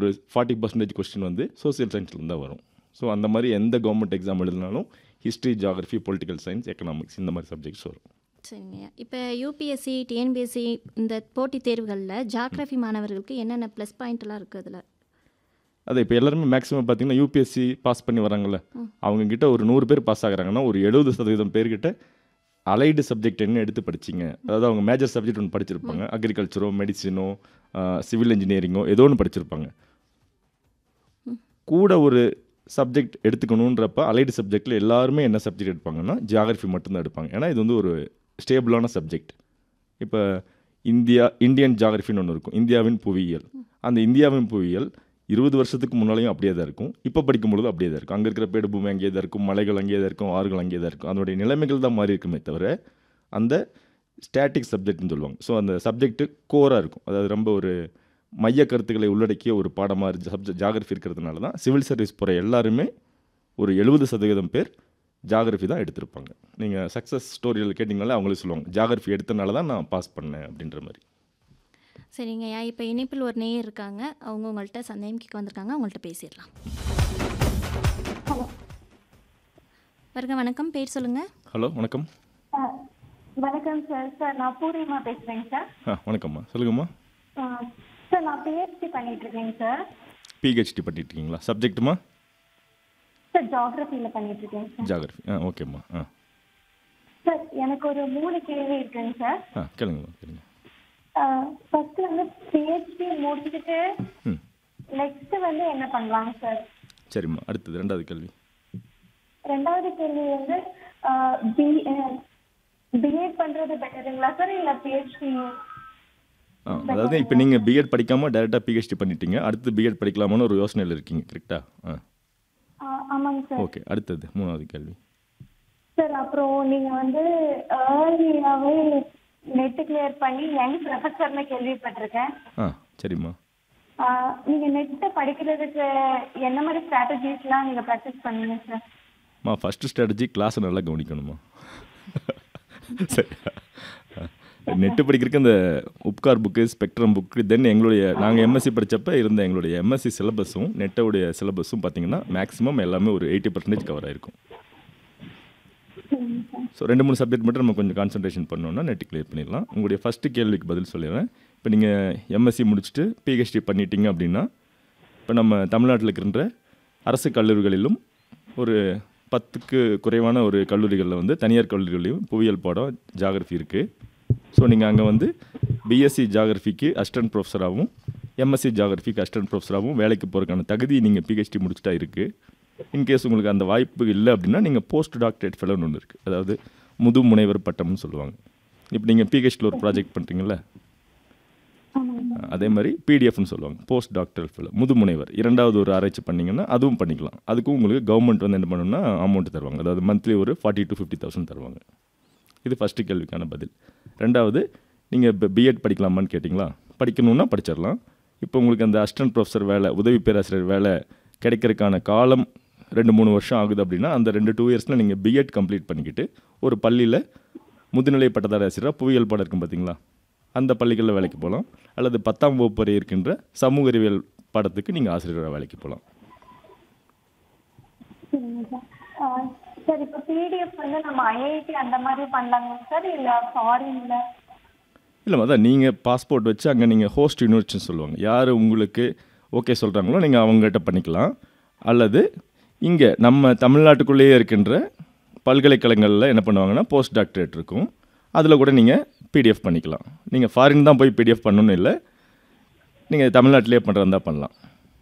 ஒரு forty percentage question வந்து social சயின்ஸ்லேருந்து தான் வரும் ஸோ அந்த மாதிரி எந்த கவர்மெண்ட் எக்ஸாம் எழுதினாலும் history geography political science economics இந்த மாதிரி சப்ஜெக்ட்ஸ் வரும் சரிங்க இப்போ யூபிஎஸ்சி டிஎன்பிஎஸ்சி இந்த போட்டித் தேர்வுகளில் ஜாகிரஃபி மாணவர்களுக்கு என்னென்ன ப்ளஸ் பாயிண்ட்லாம் இருக்குது அதில் அதை இப்போ எல்லாருமே மேக்ஸிமம் பார்த்தீங்கன்னா யூபிஎஸ்சி பாஸ் பண்ணி வராங்கல்ல அவங்க கிட்ட ஒரு நூறு பேர் பாஸ் ஆகுறாங்கன்னா ஒரு எழுபது சதவீதம் பேர்கிட்ட அலைடு சப்ஜெக்ட் என்ன எடுத்து படிச்சீங்க அதாவது அவங்க மேஜர் சப்ஜெக்ட் ஒன்று படிச்சிருப்பாங்க அக்ரிகல்ச்சரோ மெடிசினோ சிவில் இன்ஜினியரிங்கோ ஏதோ ஒன்று படிச்சிருப்பாங்க கூட ஒரு சப்ஜெக்ட் எடுத்துக்கணுன்றப்ப அலைடு சப்ஜெக்டில் எல்லாருமே என்ன சப்ஜெக்ட் எடுப்பாங்கன்னா ஜியாகிரஃபி மட்டும்தான் எடுப்பாங்க ஏன்னா இது வந்து ஒரு ஸ்டேபிளான சப்ஜெக்ட் இப்போ இந்தியா இந்தியன் ஜியாகிரஃபின்னு ஒன்று இருக்கும் இந்தியாவின் புவியியல் அந்த இந்தியாவின் புவியியல் இருபது வருஷத்துக்கு முன்னாலேயும் அப்படியே தான் இருக்கும் இப்போ படிக்கும்பொழுது அப்படியே தான் இருக்கும் அங்கே இருக்கிற பேடு பூமி அங்கேயே தான் இருக்கும் மலைகள் அங்கேயே தான் இருக்கும் ஆறுகள் அங்கேயே தான் இருக்கும் அதனுடைய நிலைமைகள் தான் மாறி இருக்குமே தவிர அந்த ஸ்டாட்டிக் சப்ஜெக்ட்னு சொல்லுவாங்க ஸோ அந்த சப்ஜெக்ட்டு கோராக இருக்கும் அதாவது ரொம்ப ஒரு மைய கருத்துக்களை உள்ளடக்கிய ஒரு பாடமாக சப்ஜெக்ட் ஜாகிரஃபி இருக்கிறதுனால தான் சிவில் சர்வீஸ் போகிற எல்லாருமே ஒரு எழுபது சதவீதம் பேர் ஜாகிரஃபி தான் எடுத்திருப்பாங்க நீங்கள் சக்ஸஸ் ஸ்டோரியில் கேட்டிங்கனாலே அவங்களே சொல்லுவாங்க ஜாகிரஃபி எடுத்தனால தான் நான் பாஸ் பண்ணேன் அப்படின்ற மாதிரி சரிங்கய்யா இப்போ இணைப்பில் ஒரு நேயர் இருக்காங்க அவங்க உங்கள்கிட்ட சந்தேகம் கேட்க வந்திருக்காங்க அவங்கள்ட்ட பேசிடலாம் வருங்க வணக்கம் பேர் சொல்லுங்கள் ஹலோ வணக்கம் ஆ, வணக்கம் சார் சார் நான் பூர்ணிமா பேசுறேங்க சார் ஆ வணக்கம்மா சொல்லுங்கம்மா ஆ, சார் நான் பிஹெச்டி பண்ணிட்டு இருக்கேங்க சார் பிஹெச்டி பண்ணிட்டு இருக்கீங்களா சப்ஜெக்ட்டுமா சார் ஜாகிரபியில பண்ணிட்டு இருக்கேங்க சார் ஜாகிரஃபி ஆ ஓகேம்மா ஆ சார் எனக்கு ஒரு மூணு கேள்வி இருக்குங்க சார் ஆ கேளுங்கம்மா கேளுங்க ஃபர்ஸ்ட் வந்து பிஹெச்டி முடிச்சுட்டு ம் நெக்ஸ்ட் வந்து என்ன பண்ணலாங்க சார் சரிம்மா அடுத்தது ரெண்டாவது கேள்வி ரெண்டாவது கேள்வி வந்து பி பிஎட் பண்றது பெட்டருங்களா சார் இல்ல பிஹெச்டி ஆ அதாவது இப்போ நீங்கள் பிஎட் படிக்காமல் டேரெக்டாக பிஹெச்டி பண்ணிட்டீங்க அடுத்து பிஎட் படிக்கலாமான்னு ஒரு யோசனையில் இருக்கீங்க கரெக்டாக ஆ ஆமாங்க சார் ஓகே அடுத்தது மூணாவது கேள்வி சார் அப்புறம் நீங்க வந்து ஏர்லியாவே நெட் கிளியர் பண்ணி யங் ப்ரொஃபஸர்னு கேள்விப்பட்டிருக்கேன் ஆ சரிம்மா ஆஹ் நீங்க நெட் படிக்கிறதுக்கு என்ன மாதிரி ஸ்ட்ராட்டஜிஸ்லாம் நீங்க ப்ராக்டிஸ் பண்ணீங்க சார் மா ஃபஸ்ட்டு ஸ்ட்ராட்டஜி கிளாஸை நல்லா கவனிக்கணுமா சரி நெட்டு படிக்கிறதுக்கு அந்த Upkar book spectrum book then எங்களுடைய நாங்கள் எம்எஸ்சி படித்தப்ப இருந்த எங்களுடைய எம்எஸ்சி சிலபஸும் நெட்டோடைய சிலபஸும் பார்த்தீங்கன்னா மேக்ஸிமம் எல்லாமே ஒரு எயிட்டி பர்சன்டேஜ் கவர் ஆயிருக்கும் ஸோ ரெண்டு மூணு சப்ஜெக்ட் மட்டும் நம்ம கொஞ்சம் கான்சன்ட்ரேஷன் பண்ணோம்னா நெட் கிளியர் பண்ணிடலாம் உங்களுடைய ஃபஸ்ட்டு கேள்விக்கு பதில் சொல்லிடுறேன் இப்போ நீங்கள் எம்எஸ்சி முடிச்சுட்டு பிஹெச்டி பண்ணிட்டீங்க அப்படின்னா இப்போ நம்ம தமிழ்நாட்டில் இருக்கின்ற அரசு கல்லூரிகளிலும் ஒரு பத்துக்கு குறைவான ஒரு கல்லூரிகளில் வந்து தனியார் கல்லூரிகளிலும் புவியியல் பாடம் ஜாகிரஃபி இருக்குது ஸோ நீங்கள் அங்கே வந்து பிஎஸ்சி ஜாகிரஃபிக்கு அசிஸ்டன்ட் ப்ரொஃபஸராகவும் எம்எஸ்சி ஜாகிரஃபிக்கு அசிஸ்டன்ட் ப்ரொஃபஸராகவும் வேலைக்கு போகிறதுக்கான தகுதி நீங்கள் பிஹெச்டி முடிச்சுட்டா இருக்குது இன்கேஸ் உங்களுக்கு அந்த வாய்ப்பு இல்லை அப்படின்னா நீங்கள் போஸ்ட் டாக்டரேட் ஃபெலோன்னு ஒன்று இருக்குது அதாவது முது முனைவர் பட்டம்னு சொல்லுவாங்க இப்போ நீங்கள் பிஹெச்டியில் ஒரு ப்ராஜெக்ட் பண்ணுறீங்களா அதே மாதிரி பிடிஎஃப்னு சொல்லுவாங்க போஸ்ட் டாக்டர் ஃபெலோ முதுமுனைவர் இரண்டாவது ஒரு ஆராய்ச்சி பண்ணீங்கன்னா அதுவும் பண்ணிக்கலாம் அதுக்கும் உங்களுக்கு கவர்மெண்ட் வந்து என்ன பண்ணணும்னா அமௌண்ட் தருவாங்க அதாவது மந்த்லி ஒரு ஃபார்ட்டி டு ஃபிஃப்டி தௌசண்ட் தருவாங்க இது ஃபஸ்ட்டு கேள்விக்கான பதில் ரெண்டாவது நீங்கள் இப்போ பிஎட் படிக்கலாமான்னு கேட்டிங்களா படிக்கணுன்னா படிச்சிடலாம் இப்போ உங்களுக்கு அந்த அசிஸ்டன்ட் ப்ரொஃபஸர் வேலை உதவி பேராசிரியர் வேலை கிடைக்கிறதுக்கான காலம் ரெண்டு மூணு வருஷம் ஆகுது அப்படின்னா அந்த ரெண்டு டூ இயர்ஸில் நீங்கள் பிஎட் கம்ப்ளீட் பண்ணிக்கிட்டு ஒரு பள்ளியில் முதுநிலை பட்டதாரி ஆசிரியராக புவியியல் பாடம் இருக்கும் பார்த்தீங்களா அந்த பள்ளிகளில் வேலைக்கு போகலாம் அல்லது பத்தாம் வகுப்பு வரை இருக்கின்ற சமூக அறிவியல் பாடத்துக்கு நீங்கள் ஆசிரியராக வேலைக்கு போகலாம் சரிங்க சார் ஆஹ் சார் இப்போ பிடிஎஃப் வந்து நம்ம ஐஐடி அந்த மாதிரி பண்ணலாங்க சார் இல்ல ஃபாரின்ல இல்லை அதான் நீங்கள் பாஸ்போர்ட் வச்சு அங்கே நீங்கள் ஹோஸ்ட் யூனிவர்சிட்டின்னு சொல்லுவாங்க யார் உங்களுக்கு ஓகே சொல்கிறாங்களோ நீங்கள் அவங்ககிட்ட பண்ணிக்கலாம் அல்லது இங்கே நம்ம தமிழ்நாட்டுக்குள்ளேயே இருக்கின்ற பல்கலைக்கழகங்களில் என்ன பண்ணுவாங்கன்னா போஸ்ட் டாக்டரேட் இருக்கும் அதில் கூட நீங்கள் பிடிஎஃப் பண்ணிக்கலாம் நீங்கள் ஃபாரின் தான் போய் பிடிஎஃப் பண்ணணும்னு இல்லை நீங்கள் தமிழ்நாட்டிலே பண்ணுறதா பண்ணலாம்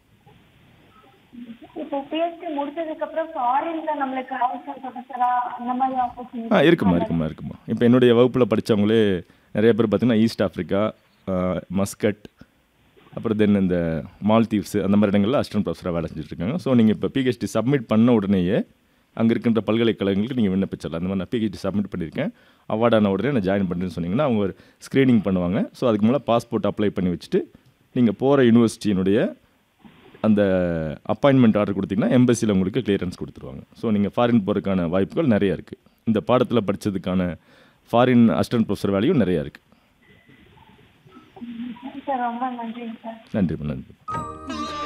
இப்போ பிஹெச்டி முடிச்சதுக்கு அப்புறம் ஃபாரின்ல நம்மளுக்கு அசிஸ்டன்ட் ப்ரொஃபஸரா அந்த மாதிரி ஆ ஆப்பர்ச்சுனிட்டி இருக்குமா இருக்குமா இருக்குமா இப்போ என்னுடைய வகுப்பில் படித்தவங்களே நிறைய பேர் பார்த்தீங்கன்னா ஈஸ்ட் ஆஃப்ரிக்கா மஸ்கட் அப்புறம் தென் இந்த மால்தீவ்ஸ் அந்த மாதிரி இடங்களில் அசிஸ்டன்ட் ப்ரொஃபஸராக வேலை செஞ்சுட்டு இருக்காங்க ஸோ நீங்கள் இப்போ பிஹெச்டி சப்மிட் பண்ண உடனேயே அங்கே இருக்கின்ற பல்கலைக்கழகங்களுக்கு நீங்கள் விண்ணப்பிச்சிடலாம் அந்த மாதிரி நான் பிஹெச்டி சப்மிட் பண்ணியிருக்கேன் அவார்டான உடனே நான் ஜாயின் பண்ணுறேன்னு சொன்னீங்கன்னா அவங்க ஒரு ஸ்க்ரீனிங் பண்ணுவாங்க ஸோ அதுக்கு மேலே பாஸ்போர்ட் அப்ளை பண்ணி வச்சுட்டு நீங்கள் போகிற யூனிவர்சிட்டியினுடைய அந்த அப்பாயின்மெண்ட் ஆர்டர் கொடுத்தீங்கன்னா எம்பசியில் உங்களுக்கு கிளியரன்ஸ் கொடுத்துருவாங்க ஸோ நீங்கள் ஃபாரின் போகிறதுக்கான வாய்ப்புகள் நிறையா இருக்குது இந்த பாடத்தில் படித்ததுக்கான ஃபாரின் அசிஸ்டன்ட் ப்ரொஃபஸர் வேலையும் நிறையா இருக்குது சார் ரொம்ப நன்றிங்க சார் நன்றி நன்றி